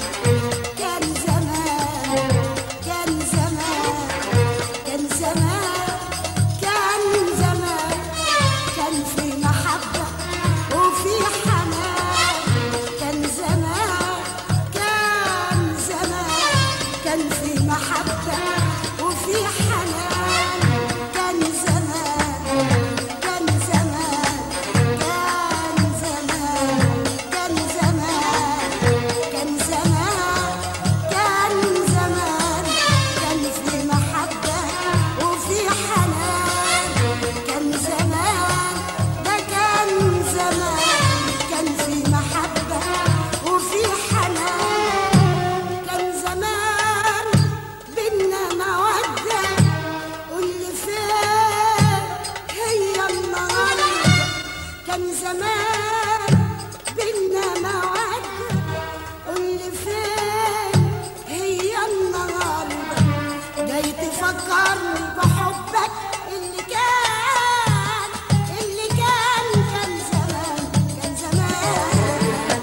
كان زمان كان زمان كان زمان كان زمان كان في محبة وفي حنان كان زمان كان زمان كان في محبة وفي حنان كان زمان كان زمان كان زمان كان زمان كان زمان كان زمان كان في محبة وفي حنان كان زمان ده كان زمان كان في محبة وفي حنان كان زمان بينا مودة واللي فين هي النهارده كان زمان بينا مودة واللي فين هي النهارده جاي تفكرني بحبك اللي كان اللي كان كان زمان كان زمان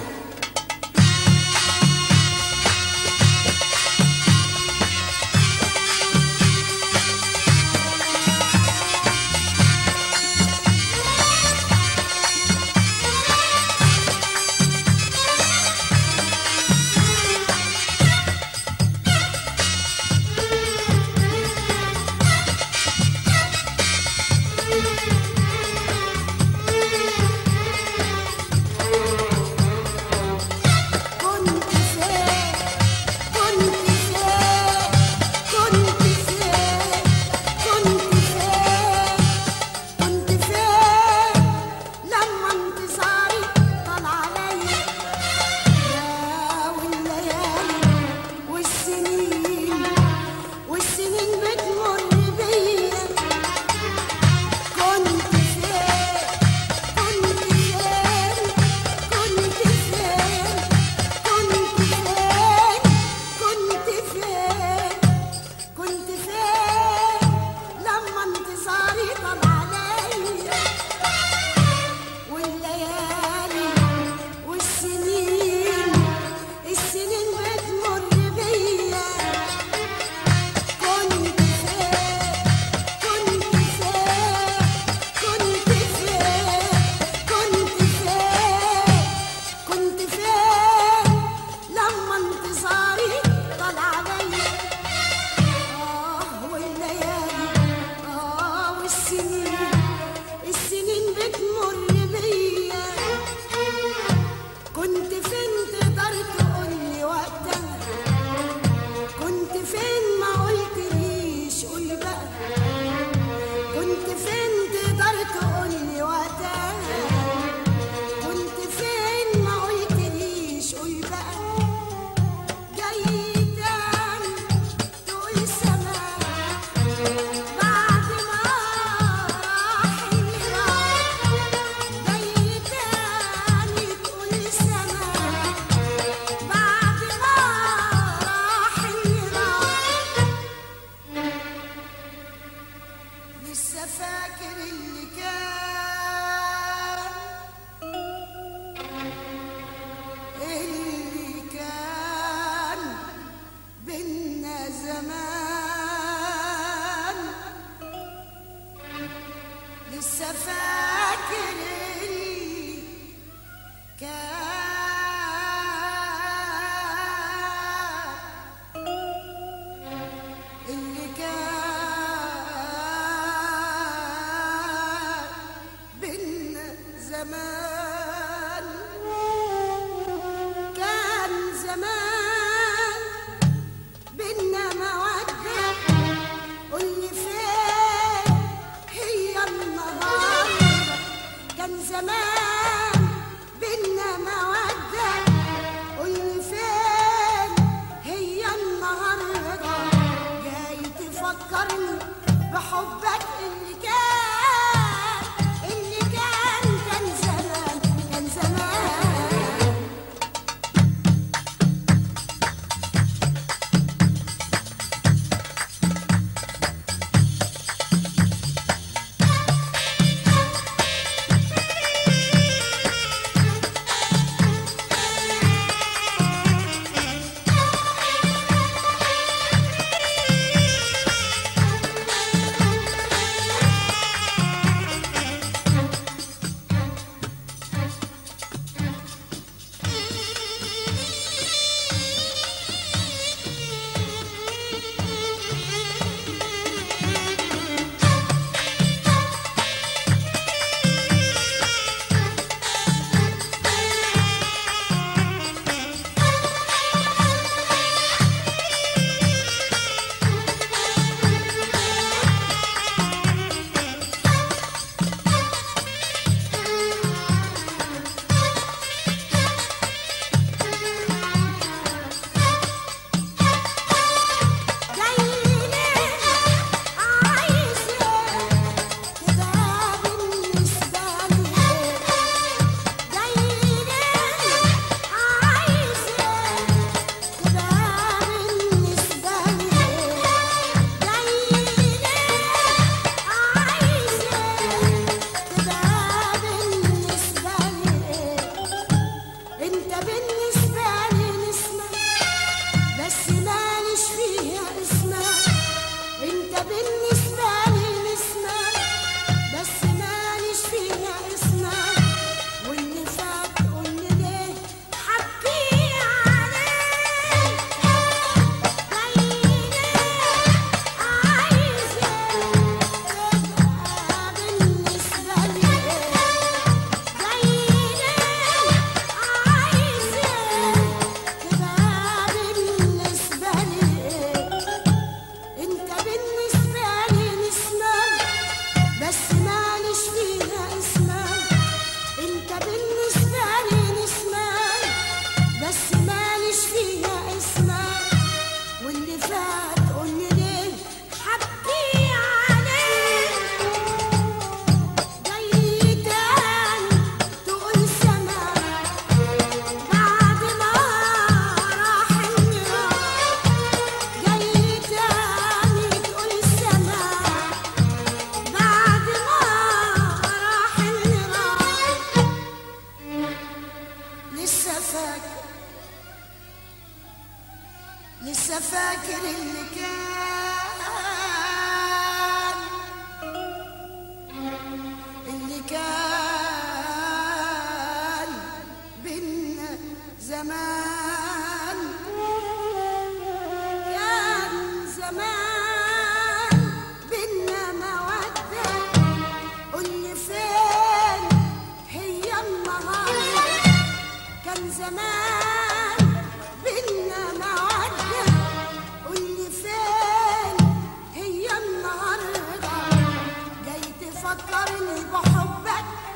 لسه فاكر اللي كان اللي كان بينا زمان كان زمان بينا مودة قولي فين هي النهارده كان زمان بينا مودة قولي فين هي النهاردة جاي تفكرني بحبك